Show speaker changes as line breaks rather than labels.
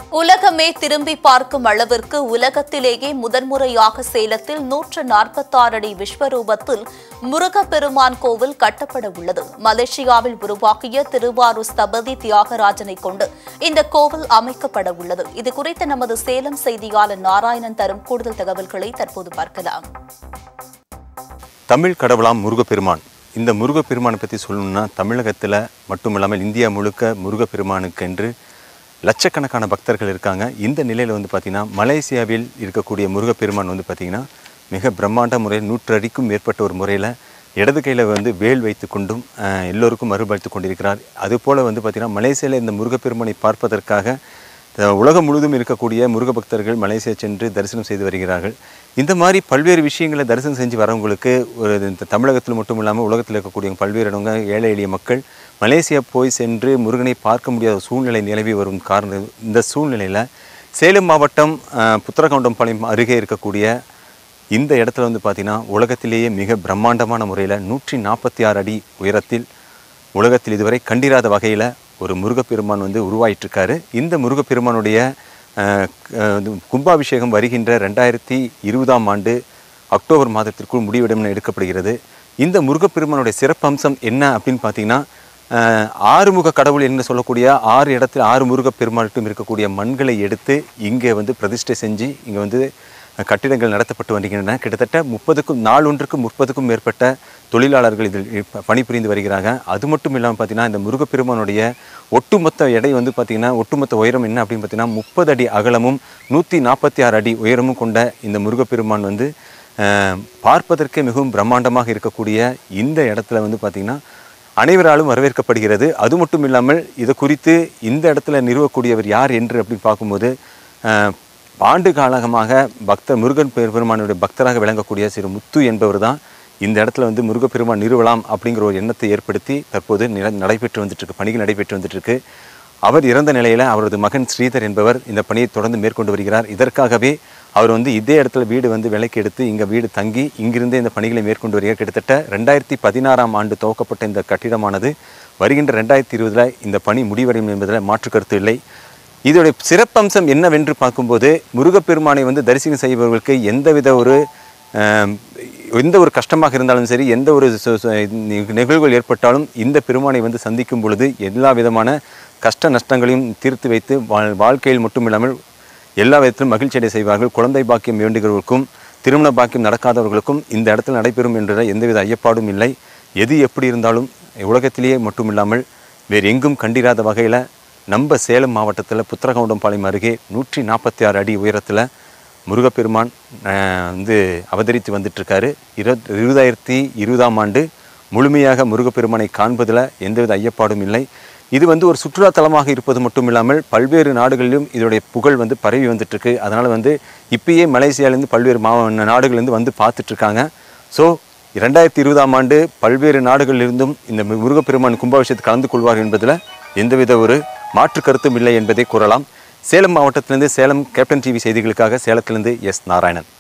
உலகமே திரும்பி பார்க்கும் அளவிற்கு உலகத்திலேயே முதன்முறையாக சேலத்தில் நூற்று நாற்பத்தாறு அடி விஸ்வரூபத்தில் முருகப்பெருமான் கோவில் கட்டப்பட உள்ளது மலேசியாவில் உருவாக்கிய திருவாரூர் ஸ்தபதி தியாகராஜனை கொண்டு இந்த கோவில் அமைக்கப்பட உள்ளது இது குறித்து நமது சேலம் செய்தியாளர் நாராயணன் தரும் கூடுதல் தகவல்களை தற்போது பார்க்கலாம்
தமிழ் கடவுளாம் முருகப்பெருமான் இந்த முருகப்பெருமானை பற்றி சொல்லணும்னா தமிழகத்தில் மட்டும் இல்லாமல் இந்தியா முழுக்க முருகப்பெருமானுக்கென்று லட்சக்கணக்கான பக்தர்கள் இருக்காங்க இந்த நிலையில் வந்து பார்த்திங்கன்னா மலேசியாவில் இருக்கக்கூடிய முருகப்பெருமான் வந்து பார்த்திங்கன்னா மிக பிரம்மாண்ட முறையில் நூற்றடிக்கும் மேற்பட்ட ஒரு முறையில் இடது கையில் வந்து வேல் வைத்து கொண்டும் அஹ், எல்லோருக்கும் மறுபளித்து கொண்டிருக்கிறார் அதுபோல் வந்து பார்த்திங்கன்னா மலேசியாவில் இந்த முருகப்பெருமானை பார்ப்பதற்காக அஹ் உலகம் முழுவதும் இருக்கக்கூடிய முருக பக்தர்கள் மலேசியா சென்று தரிசனம் செய்து வருகிறார்கள் இந்த மாதிரி பல்வேறு விஷயங்களை தரிசனம் செஞ்சு வரவங்களுக்கு ஒரு இந்த தமிழகத்தில் மட்டும் இல்லாமல் உலகத்தில் இருக்கக்கூடிய பல்வேறு இடங்க ஏழை எளிய மக்கள் மலேசியா போய் சென்று முருகனை பார்க்க முடியாத சூழ்நிலை நிலவி வரும் காரணம் இந்த சூழ்நிலையில் சேலம் மாவட்டம் அஹ், புத்தரகவுண்டம்பாளையம் அருகே இருக்கக்கூடிய இந்த இடத்துல வந்து பார்த்திங்கன்னா உலகத்திலேயே மிக பிரம்மாண்டமான முறையில் நூற்றி நாற்பத்தி ஆறு அடி உயரத்தில் உலகத்தில் இதுவரை கண்டிராத வகையில் ஒரு முருகப்பெருமான் வந்து உருவாயிட்டிருக்காரு இந்த முருகப்பெருமானுடைய அஹ், அஹ், கும்பாபிஷேகம் வருகின்ற ரெண்டாயிரத்தி இருபதாம் ஆண்டு அக்டோபர் மாதத்திற்குள் முடிவிடம் எடுக்கப்படுகிறது இந்த முருகப்பெருமானுடைய சிறப்பம்சம் என்ன அப்படின்னு பார்த்தீங்கன்னா அஹ், ஆறுமுக கடவுள் என்று சொல்லக்கூடிய ஆறு இடத்தில் ஆறு முருகப்பெருமானுக்கும் இருக்கக்கூடிய மண்களை எடுத்து இங்கே வந்து பிரதிஷ்டை செஞ்சு இங்கே வந்து கட்டிடங்கள் நடத்தப்பட்டு வருகின்றன கிட்டத்தட்ட முப்பதுக்கும் நாளொன்றுக்கும் முப்பதுக்கும் மேற்பட்ட தொழிலாளர்கள் இதில் ப- பணிபுரிந்து வருகிறாங்க அது மட்டும் இல்லாமல் பார்த்தீங்கன்னா இந்த முருகப்பெருமானுடைய ஒட்டுமொத்த எடை வந்து பார்த்திங்கன்னா ஒட்டுமொத்த உயரம் என்ன அப்படின்னு பார்த்தீங்கன்னா முப்பது அடி அகலமும் நூற்றி நாற்பத்தி ஆறு அடி உயரமும் கொண்ட இந்த முருகப்பெருமான் வந்து அஹ், பார்ப்பதற்கே மிகவும் பிரம்மாண்டமாக இருக்கக்கூடிய இந்த இடத்துல வந்து பார்த்திங்கன்னா அனைவராலும் வரவேற்கப்படுகிறது அது மட்டும் இல்லாமல் இது குறித்து இந்த இடத்துல நிறுவக்கூடியவர் யார் என்று அப்படின்னு பார்க்கும்போது அஹ், ஆண்டு காலகமாக பக்தர் முருகன் பெரு- பெருமானுடைய பக்தராக விளங்கக்கூடிய சிறு முத்து என்பவர் தான் இந்த இடத்துல வந்து முருகப்பெருமான் நிறுவலாம் அப்படிங்கிற ஒரு எண்ணத்தை ஏற்படுத்தி தற்போது நில நடைபெற்று வந்துட்டு இருக்கு பணிகள் நடைபெற்று வந்துட்டு இருக்கு அவர் இறந்த நிலையில் அவரது மகன் ஸ்ரீதர் என்பவர் இந்த பணியை தொடர்ந்து மேற்கொண்டு வருகிறார் இதற்காகவே அவர் வந்து இதே இடத்துல வீடு வந்து விலைக்கு எடுத்து இங்கே வீடு தங்கி இங்கிருந்தே இந்த பணிகளை மேற்கொண்டு வருகிறார் கிட்டத்தட்ட ரெண்டாயிரத்தி பதினாறாம் ஆண்டு துவக்கப்பட்ட இந்த கட்டிடமானது வருகின்ற ரெண்டாயிரத்தி இருபதில் இந்த பணி முடிவடையும் என்பதில் மாற்று கருத்து இல்லை இதோடைய சிறப்பம்சம் என்னவென்று பார்க்கும்போது முருகப்பெருமானை வந்து தரிசனம் செய்பவர்களுக்கு எந்தவித ஒரு ஆம், எந்த ஒரு கஷ்டமாக இருந்தாலும் சரி எந்த ஒரு சு- சு- நிகழ்வுகள் ஏற்பட்டாலும் இந்த பெருமானை வந்து சந்திக்கும் பொழுது எல்லா விதமான கஷ்ட நஷ்டங்களையும் தீர்த்து வைத்து வாழ் வாழ்க்கையில் மட்டும் இல்லாமல் எல்லா விதத்திலும் மகிழ்ச்சி அடைய செய்வார்கள் குழந்தை பாக்கியம் வேண்டுகிறவர்களுக்கும் திருமண பாக்கியம் நடக்காதவர்களுக்கும் இந்த இடத்தில் நடைபெறும் என்ற எந்தவித ஐயப்பாடும் இல்லை எது எப்படி இருந்தாலும் உலகத்திலேயே மட்டும் இல்லாமல் வேறு எங்கும் கண்டிராத வகையில் நம்ம சேலம் மாவட்டத்தில் புத்திரகவுண்டம்பாளையம் அருகே நூற்றி நாற்பத்தி ஆறு அடி உயரத்தில் முருகப்பெருமான் அஹ், வந்து அவதரித்து வந்துட்டுருக்காரு இருபத் இருபதாயிரத்தி இருபதாம் ஆண்டு முழுமையாக முருகப்பெருமானை காண்பதில் எந்தவித ஐயப்பாடும் இல்லை இது வந்து ஒரு சுற்றுலா தலமாக இருப்பது மட்டும் இல்லாமல் பல்வேறு நாடுகளிலும் இதோடைய புகழ் வந்து பரவி வந்துட்டுருக்கு அதனால் வந்து இப்பயே மலேசியாவிலேருந்து பல்வேறு மா நாடுகள்லேருந்து வந்து பார்த்துட்ருக்காங்க ஸோ இரண்டாயிரத்தி இருபதாம் ஆண்டு பல்வேறு நாடுகளிலிருந்தும் இந்த மு- முருகப்பெருமான் கும்பாபிஷேகத்தில் கலந்து கொள்வார் என்பதில் எந்தவித ஒரு மாற்று கருத்தும் இல்லை என்பதை கூறலாம் சேலம் மாவட்டத்திலிருந்து சேலம் கேப்டன் டிவி செய்திகளுக்காக சேலத்திலிருந்து எஸ் நாராயணன்